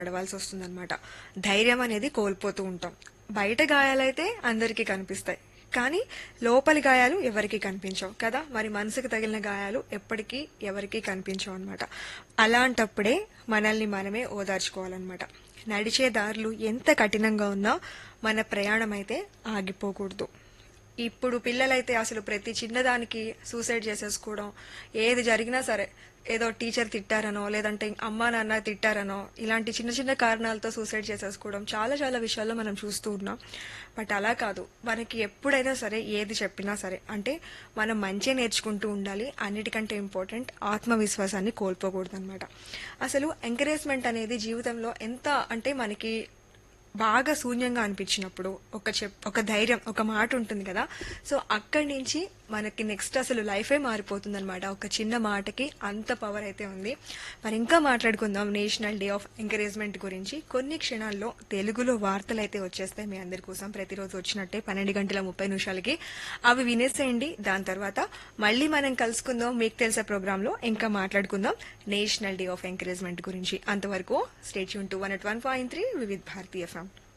పడవలసి వస్తుందన్నమాట ధైర్యం అనేది కోల్పోతూ ఉంటాం బయట గాయాలైతే అందరికీ కనిపిస్తాయి కానీ లోపలి గాయాలు ఎవరికి కనిపించవు కదా మరి మనసుకు తగిలిన గాయాలు ఎప్పటికీ ఎవరికి కనిపించవు అనమాట అలాంటప్పుడే మనల్ని మనమే ఓదార్చుకోవాలన్నమాట నడిచే దారులు ఎంత కఠినంగా ఉన్నా మన ప్రయాణం అయితే ఆగిపోకూడదు ఇప్పుడు పిల్లలైతే అసలు ప్రతి చిన్నదానికి సూసైడ్ చేసేసుకోవడం ఏది జరిగినా సరే ఏదో టీచర్ తిట్టారనో లేదంటే అమ్మా నాన్న తిట్టారనో ఇలాంటి చిన్న చిన్న కారణాలతో సూసైడ్ చేసేసుకోవడం చాలా చాలా విషయాల్లో మనం చూస్తూ ఉన్నాం బట్ అలా కాదు మనకి ఎప్పుడైనా సరే ఏది చెప్పినా సరే అంటే మనం మంచి నేర్చుకుంటూ ఉండాలి అన్నిటికంటే ఇంపార్టెంట్ ఆత్మవిశ్వాసాన్ని కోల్పోకూడదు అనమాట అసలు ఎంకరేజ్మెంట్ అనేది జీవితంలో ఎంత అంటే మనకి బాగా శూన్యంగా అనిపించినప్పుడు ఒక చెప్ ఒక ధైర్యం ఒక మాట ఉంటుంది కదా సో అక్కడి నుంచి మనకి నెక్స్ట్ అసలు లైఫే మారిపోతుంది అనమాట ఒక చిన్న మాటకి అంత పవర్ అయితే ఉంది మరి ఇంకా మాట్లాడుకుందాం నేషనల్ డే ఆఫ్ ఎంకరేజ్మెంట్ గురించి కొన్ని క్షణాల్లో తెలుగులో వార్తలు అయితే వచ్చేస్తాయి మీ అందరి కోసం ప్రతిరోజు వచ్చినట్టే పన్నెండు గంటల ముప్పై నిమిషాలకి అవి వినేసేయండి దాని తర్వాత మళ్ళీ మనం కలుసుకుందాం మీకు తెలిసే ప్రోగ్రాంలో ఇంకా మాట్లాడుకుందాం నేషనల్ డే ఆఫ్ ఎంకరేజ్మెంట్ గురించి అంతవరకు స్టేట్ యూన్ to one eight one point three Vividh Bharatiya FM